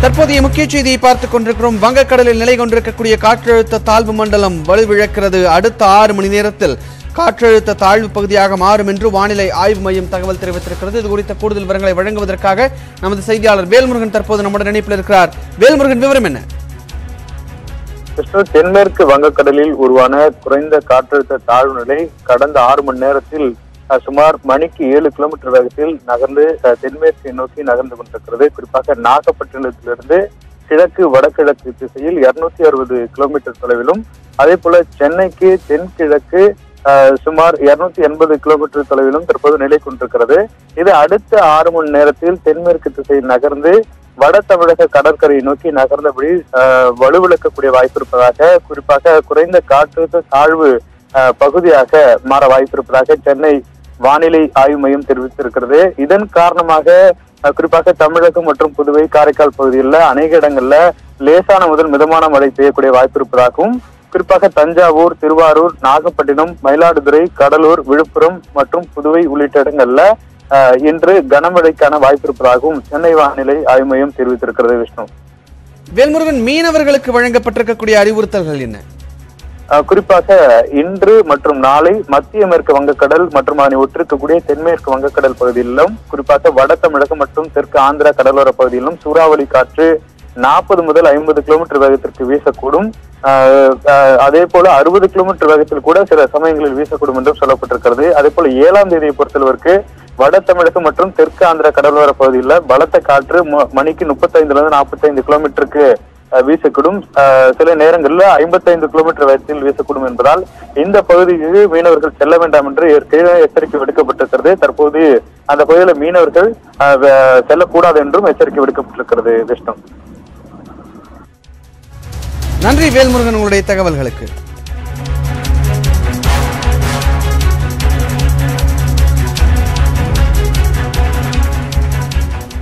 தற்போதைய முக்கிய செய்தியை பார்த்துக் கொண்டிருக்கிறோம் வங்கக்கடலில் நிலை கொண்டிருக்கக்கூடிய காற்றழுத்த தாழ்வு மண்டலம் வலுவிழக்கிறது அடுத்த ஆறு மணி நேரத்தில் காற்றழுத்த தாழ்வு பகுதியாக மாறும் என்று வானிலை ஆய்வு மையம் தகவல் தெரிவித்திருக்கிறது இது குறித்த கூடுதல் விவரங்களை வழங்குவதற்காக நமது செய்தியாளர் வேல்முருகன் தற்போது நம்முடன் இணைப்பில் இருக்கிறார் வேல்முருகன் விவரம் என்ன கிருஷ்ண தென்மேற்கு வங்கக்கடலில் உருவான குறைந்த காற்றழுத்த தாழ்வு நிலை கடந்த ஆறு மணி நேரத்தில் அஹ், சுமார் மணிக்கு ஏழு கிலோமீட்டர் வேகத்தில் நகர்ந்து அஹ், தென்மேற்கை நோக்கி நகர்ந்து கொண்டிருக்கிறது குறிப்பாக நாகப்பட்டினத்திலிருந்து கிழக்கு வடகிழக்கு திசையில் இருநூத்தி அறுபது கிலோமீட்டர் தொலைவிலும் அதே போல சென்னைக்கு தென்கிழக்கு அஹ், சுமார் இருநூத்தி எண்பது கிலோமீட்டர் தொலைவிலும் தற்போது நிலை கொண்டிருக்கிறது இது அடுத்த ஆறு மணி நேரத்தில் தென்மேற்கு திசையில் நகர்ந்து வட தமிழக கடற்கரையை நோக்கி நகர்ந்தபடி அஹ், வலுவிழக்கக்கூடிய வாய்ப்பு இருப்பதாக குறிப்பாக குறைந்த காற்றழுத்த தாழ்வு அஹ், பகுதியாக மாற வாய்ப்பு இருப்பதாக சென்னை வானிலை ஆய்வு மையம் தெரிவித்திருக்கிறது இதன் காரணமாக அஹ், குறிப்பாக தமிழகம் மற்றும் புதுவை காரைக்கால் பகுதிகளில் அநேக இடங்கள்ல லேசான முதல் மிதமான மழை பெய்யக்கூடிய வாய்ப்பு இருப்பதாகவும் குறிப்பாக தஞ்சாவூர் திருவாரூர் நாகப்பட்டினம் மயிலாடுதுறை கடலூர் விழுப்புரம் மற்றும் புதுவை உள்ளிட்ட இடங்கள்ல அஹ், இன்று கனமழைக்கான வாய்ப்பு இருப்பதாகவும் சென்னை வானிலை ஆய்வு மையம் தெரிவித்திருக்கிறது விஷ்ணு வேல்முருகன் மீனவர்களுக்கு வழங்கப்பட்டிருக்கக்கூடிய அறிவுறுத்தல்கள் என்ன அஹ், குறிப்பாக இன்று மற்றும் நாளை மத்திய மேற்கு வங்கக்கடல் மற்றும் அதனை ஒற்றிருக்கக்கூடிய தென்மேற்கு வங்கக்கடல் பகுதியிலும் குறிப்பாக வட தமிழகம் மற்றும் தெற்கு ஆந்திரா கடலோர பகுதியிலும் சூறாவளி காற்று நாற்பது முதல் ஐம்பது கிலோமீட்டர் வேகத்திற்கு வீசக்கூடும் அஹ், அஹ், அதே போல அறுபது கிலோமீட்டர் வேகத்தில் கூட சில சமயங்களில் வீசக்கூடும் என்றும் சொல்லப்பட்டிருக்கிறது அதே போல ஏழாம் தேதியை பொறுத்தளவிற்கு வட தமிழகம் மற்றும் தெற்கு ஆந்திரா கடலோர பகுதியில் பலத்த காற்று ம- மணிக்கு முப்பத்தைந்துல இருந்து நாற்பத்தைந்து கிலோமீட்டருக்கு அஹ், வீசக்கூடும் அஹ், சில நேரங்களில் ஐம்பத்தைந்து கிலோமீட்டர் வேகத்தில் வீசக்கூடும் என்பதால் இந்த பகுதிக்கு மீனவர்கள் செல்ல வேண்டாம் என்று ஏற்கனவே எச்சரிக்கை விடுக்கப்பட்டிருக்கிறது தற்போது அந்த பகுதியில் மீனவர்கள் அஹ், வே- செல்லக்கூடாது என்றும் எச்சரிக்கை விடுக்கப்பட்டிருக்கிறது விஷ்ணு நன்றி வேல்முருகன் உங்களுடைய தகவல்களுக்கு